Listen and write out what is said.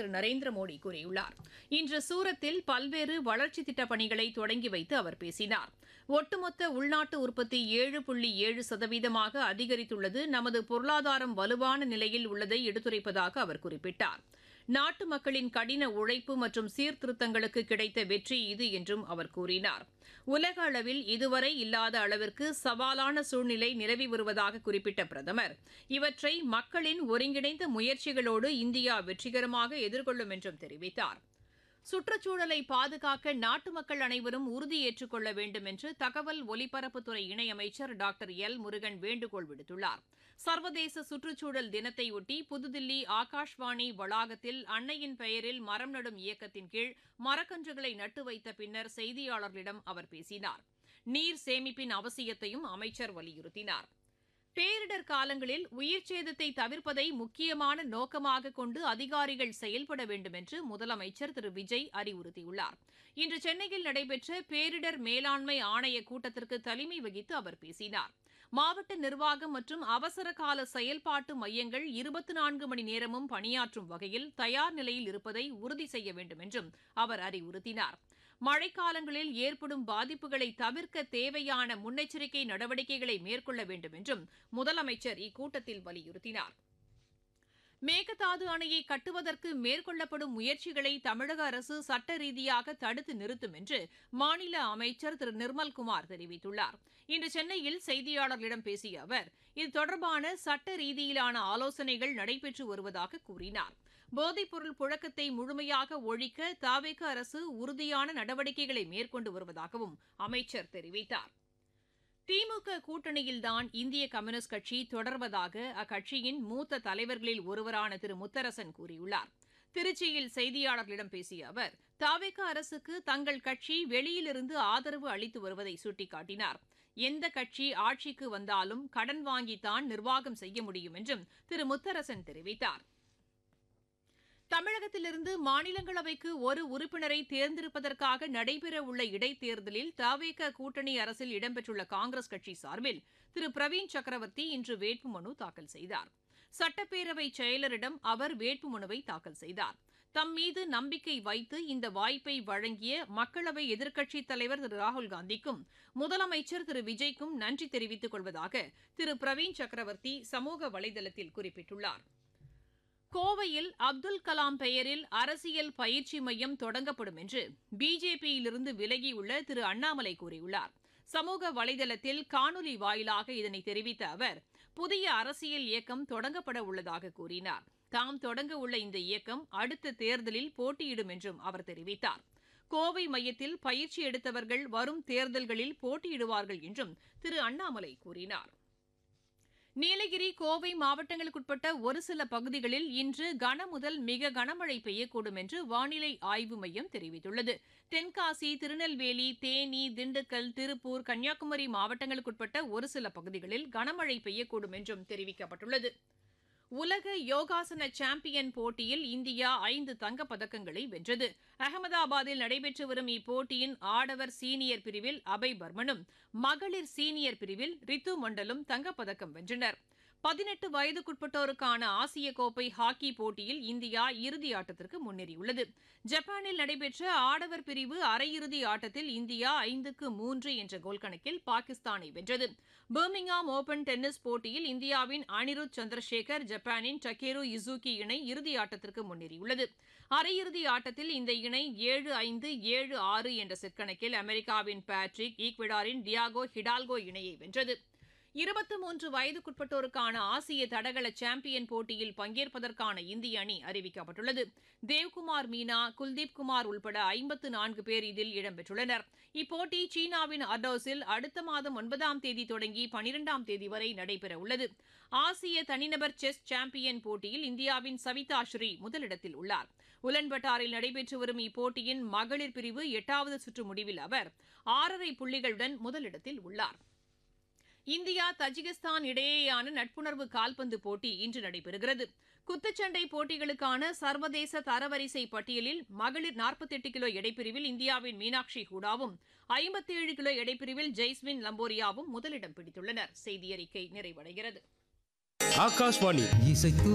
திரு நரேந்திர மோடி கூறியுள்ளார் இன்று சூரத்தில் பல்வேறு வளர்ச்சித் திட்டப் பணிகளை தொடங்கி வைத்து அவர் பேசினார் ஒட்டுமொத்த உள்நாட்டு உற்பத்தி ஏழு புள்ளி ஏழு சதவீதமாக அதிகரித்துள்ளது நமது பொருளாதாரம் வலுவான நிலையில் உள்ளதை எடுத்துரைப்பதாக அவர் குறிப்பிட்டார் நாட்டு மக்களின் கடின உழைப்பு மற்றும் சீர்திருத்தங்களுக்கு கிடைத்த வெற்றி இது என்றும் அவர் கூறினார் உலக அளவில் இதுவரை இல்லாத அளவிற்கு சவாலான சூழ்நிலை நிலவி வருவதாக குறிப்பிட்ட பிரதமர் இவற்றை மக்களின் ஒருங்கிணைந்த முயற்சிகளோடு இந்தியா வெற்றிகரமாக எதிர்கொள்ளும் என்றும் தெரிவித்தார் சுற்றுச்சூழலை பாதுகாக்க நாட்டு மக்கள் அனைவரும் உறுதியேற்றுக் கொள்ள வேண்டும் என்று தகவல் ஒலிபரப்புத்துறை இணையமைச்சர் டாக்டர் எல் முருகன் வேண்டுகோள் விடுத்துள்ளார் சர்வதேச சுற்றுச்சூழல் தினத்தையொட்டி புதுதில்லி ஆகாஷ்வாணி வளாகத்தில் அன்னையின் பெயரில் மரம் நடும் இயக்கத்தின் கீழ் மரக்கன்றுகளை நட்டு வைத்த பின்னர் செய்தியாளர்களிடம் அவர் பேசினார் நீர் சேமிப்பின் அவசியத்தையும் அமைச்சர் வலியுறுத்தினார் பேரிடர் காலங்களில் உயிர் சேதத்தை தவிர்ப்பதை முக்கியமான நோக்கமாக கொண்டு அதிகாரிகள் செயல்பட வேண்டும் என்று முதலமைச்சர் திரு விஜய் அறிவுறுத்தியுள்ளார் இன்று சென்னையில் நடைபெற்ற பேரிடர் மேலாண்மை ஆணைய கூட்டத்திற்கு தலைமை வகித்து அவர் பேசினார் மாவட்ட நிர்வாகம் மற்றும் அவசர கால செயல்பாட்டு மையங்கள் இருபத்தி நான்கு மணி நேரமும் பணியாற்றும் வகையில் தயார் நிலையில் இருப்பதை உறுதி செய்ய வேண்டும் என்றும் அவர் அறிவுறுத்தினார் மழைக்காலங்களில் ஏற்படும் பாதிப்புகளை தவிர்க்க தேவையான முன்னெச்சரிக்கை நடவடிக்கைகளை மேற்கொள்ள வேண்டும் என்றும் முதலமைச்சர் இக்கூட்டத்தில் வலியுறுத்தினார் மேகதாது அணையை கட்டுவதற்கு மேற்கொள்ளப்படும் முயற்சிகளை தமிழக அரசு சட்ட ரீதியாக தடுத்து நிறுத்தும் என்று மாநில அமைச்சர் திரு நிர்மல்குமார் தெரிவித்துள்ளார் இன்று சென்னையில் செய்தியாளர்களிடம் பேசிய அவர் இது தொடர்பான சட்ட ரீதியிலான ஆலோசனைகள் நடைபெற்று வருவதாக கூறினார் போதைப்பொருள் புழக்கத்தை முழுமையாக ஒழிக்க தாவேக அரசு உறுதியான நடவடிக்கைகளை மேற்கொண்டு வருவதாகவும் அமைச்சர் தெரிவித்தார் திமுக கூட்டணியில்தான் இந்திய கம்யூனிஸ்ட் கட்சி தொடர்வதாக அக்கட்சியின் மூத்த தலைவர்களில் ஒருவரான திரு முத்தரசன் கூறியுள்ளார் திருச்சியில் செய்தியாளர்களிடம் பேசிய அவர் தாவேக அரசுக்கு தங்கள் கட்சி வெளியிலிருந்து ஆதரவு அளித்து வருவதை சுட்டிக்காட்டினார் எந்த கட்சி ஆட்சிக்கு வந்தாலும் கடன் வாங்கித்தான் நிர்வாகம் செய்ய முடியும் என்றும் திரு முத்தரசன் தெரிவித்தார் தமிழகத்திலிருந்து மாநிலங்களவைக்கு ஒரு உறுப்பினரை தேர்ந்தெடுப்பதற்காக நடைபெறவுள்ள இடைத்தேர்தலில் தவேக கூட்டணி அரசில் இடம்பெற்றுள்ள காங்கிரஸ் கட்சி சார்பில் திரு பிரவீன் சக்கரவர்த்தி இன்று வேட்புமனு தாக்கல் செய்தார் சட்டப்பேரவை செயலரிடம் அவர் வேட்புமனுவை தாக்கல் செய்தார் தம் மீது நம்பிக்கை வைத்து இந்த வாய்ப்பை வழங்கிய மக்களவை எதிர்க்கட்சித் தலைவர் திரு ராகுல் காந்திக்கும் முதலமைச்சர் திரு விஜய்க்கும் நன்றி தெரிவித்துக் கொள்வதாக திரு பிரவீன் சக்கரவர்த்தி சமூக வலைதளத்தில் குறிப்பிட்டுள்ளார் கோவையில் அப்துல் கலாம் பெயரில் அரசியல் பயிற்சி மையம் தொடங்கப்படும் என்று பிஜேபியிலிருந்து விலகியுள்ள திரு அண்ணாமலை கூறியுள்ளார் சமூக வலைதளத்தில் காணொலி வாயிலாக இதனை தெரிவித்த அவர் புதிய அரசியல் இயக்கம் தொடங்கப்பட உள்ளதாக கூறினார் தாம் தொடங்க உள்ள இந்த இயக்கம் அடுத்த தேர்தலில் போட்டியிடும் என்றும் அவர் தெரிவித்தார் கோவை மையத்தில் பயிற்சி எடுத்தவர்கள் வரும் தேர்தல்களில் போட்டியிடுவார்கள் என்றும் திரு அண்ணாமலை கூறினார் நீலகிரி கோவை மாவட்டங்களுக்குட்பட்ட ஒரு சில பகுதிகளில் இன்று கனமுதல் மிக கனமழை பெய்யக்கூடும் என்று வானிலை ஆய்வு மையம் தெரிவித்துள்ளது தென்காசி திருநெல்வேலி தேனி திண்டுக்கல் திருப்பூர் கன்னியாகுமரி மாவட்டங்களுக்குட்பட்ட ஒரு சில பகுதிகளில் கனமழை பெய்யக்கூடும் என்றும் தெரிவிக்கப்பட்டுள்ளது உலக யோகாசன சாம்பியன் போட்டியில் இந்தியா ஐந்து தங்கப் பதக்கங்களை வென்றது அகமதாபாத்தில் நடைபெற்று வரும் இப்போட்டியின் ஆடவர் சீனியர் பிரிவில் அபய் பர்மனும் மகளிர் சீனியர் பிரிவில் ரித்து மண்டலும் தங்கப்பதக்கம் வென்றனர் பதினெட்டு வயதுக்குட்பட்டோருக்கான ஆசிய கோப்பை ஹாக்கி போட்டியில் இந்தியா இறுதி ஆட்டத்திற்கு முன்னேறியுள்ளது ஜப்பானில் நடைபெற்ற ஆடவர் பிரிவு அரையிறுதி ஆட்டத்தில் இந்தியா ஐந்துக்கு மூன்று என்ற கோல் கணக்கில் பாகிஸ்தானை வென்றது பர்மிங்ஹாம் ஓபன் டென்னிஸ் போட்டியில் இந்தியாவின் அனிருத் சந்திரசேகர் ஜப்பானின் டக்கேரு இசூகி இணை இறுதி ஆட்டத்திற்கு முன்னேறியுள்ளது அரையிறுதி ஆட்டத்தில் இந்த இணை ஏழு ஐந்து ஏழு ஆறு என்ற செட் கணக்கில் அமெரிக்காவின் பேட்ரிக் ஈக்வெடாரின் டியாகோ ஹிடால்கோ இணையை வென்றது இருபத்தி மூன்று வயதுக்குட்பட்டோருக்கான ஆசிய தடகள சாம்பியன் போட்டியில் பங்கேற்பதற்கான இந்திய அணி அறிவிக்கப்பட்டுள்ளது தேவ்குமார் மீனா குல்தீப் குமார் உள்பட ஐம்பத்து நான்கு பேர் இதில் இடம்பெற்றுள்ளனர் இப்போட்டி சீனாவின் அர்டோஸில் அடுத்த மாதம் ஒன்பதாம் தேதி தொடங்கி பனிரெண்டாம் தேதி வரை நடைபெறவுள்ளது ஆசிய தனிநபர் செஸ் சாம்பியன் போட்டியில் இந்தியாவின் சவிதா ஸ்ரீ முதலிடத்தில் உள்ளார் உலன்பட்டாரில் நடைபெற்று வரும் இப்போட்டியின் மகளிர் பிரிவு எட்டாவது சுற்று முடிவில் அவர் ஆறரை புள்ளிகளுடன் முதலிடத்தில் உள்ளார் இந்தியா தஜிகிஸ்தான் இடையேயான நட்புணர்வு கால்பந்து போட்டி இன்று நடைபெறுகிறது குத்துச்சண்டை போட்டிகளுக்கான சர்வதேச தரவரிசை பட்டியலில் மகளிர் நாற்பத்தெட்டு கிலோ எடைப்பிரிவில் இந்தியாவின் மீனாட்சி ஹூடாவும் ஐம்பத்தேழு கிலோ எடைப்பிரிவில் ஜெய்ஸ்மின் லம்போரியாவும் முதலிடம் பிடித்துள்ளனர் செய்தி அறிக்கை நிறைவடைகிறது ஆகாஷ்வாணி இசைத்து